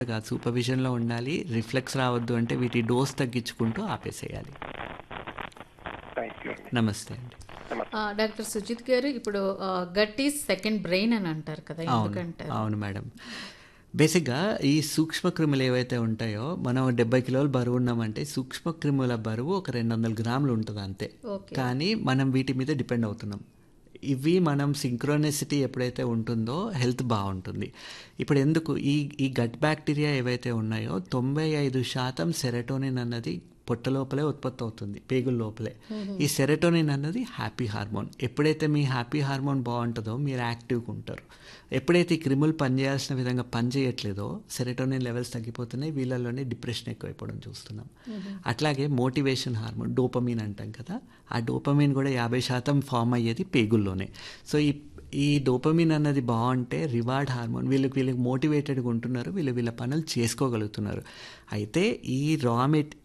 కాదు సూపర్విజన్లో ఉండాలి రిఫ్లెక్స్ రావద్దు అంటే వీటి డోస్ తగ్గించుకుంటూ ఆపేసేయాలి థ్యాంక్ యూ అండి నమస్తే అండి ఆ, డాక్టర్ సుజిత్ గారు ఇప్పుడు గట్ ఈజ్ సెకండ్ బ్రెయిన్ అని అంటారు కదా అవును ఎందుకంటారు అవును మేడం బేసిక్గా ఈ సూక్ష్మక్రిములు ఏవైతే ఉంటాయో మనం డెబ్బై కిలోలు బరువు ఉన్నామంటే సూక్ష్మక్రిముల బరువు ఒక రెండు వందల గ్రాములు ఉంటుంది అంతే ఓకే కానీ మనం వీటి మీద డిపెండ్ అవుతున్నాం ఇవి మనం సింక్రోనెసిటీ ఎప్పుడైతే ఉంటుందో హెల్త్ బాగుంటుంది ఇప్పుడు ఎందుకు ఈ ఈ గట్ బ్యాక్టీరియా ఏవైతే ఉన్నాయో తొంభై ఐదు శాతం సెరటోనిన్ అన్నది పొట్ట లోపలే ఉత్పత్తి అవుతుంది పేగుల లోపలే ఈ సెరటోనిన్ అన్నది హ్యాపీ హార్మోన్ ఎప్పుడైతే మీ హ్యాపీ హార్మోన్ బాగుంటుందో మీరు యాక్టివ్గా ఉంటారు ఎప్పుడైతే ఈ క్రిములు పనిచేయాల్సిన విధంగా పనిచేయట్లేదో సెరటోనిన్ లెవెల్స్ తగ్గిపోతున్నాయి వీళ్ళలోనే డిప్రెషన్ ఎక్కువైపోవడం చూస్తున్నాం అట్లాగే మోటివేషన్ హార్మోన్ డోపమీన్ అంటాం కదా ఆ డోపమీన్ కూడా యాభై శాతం ఫామ్ అయ్యేది పేగుల్లోనే సో ఈ ఈ డోపమిన్ అన్నది బాగుంటే రివార్డ్ హార్మోన్ వీళ్ళకి వీళ్ళకి మోటివేటెడ్గా ఉంటున్నారు వీళ్ళు వీళ్ళ పనులు చేసుకోగలుగుతున్నారు అయితే ఈ రా మెట్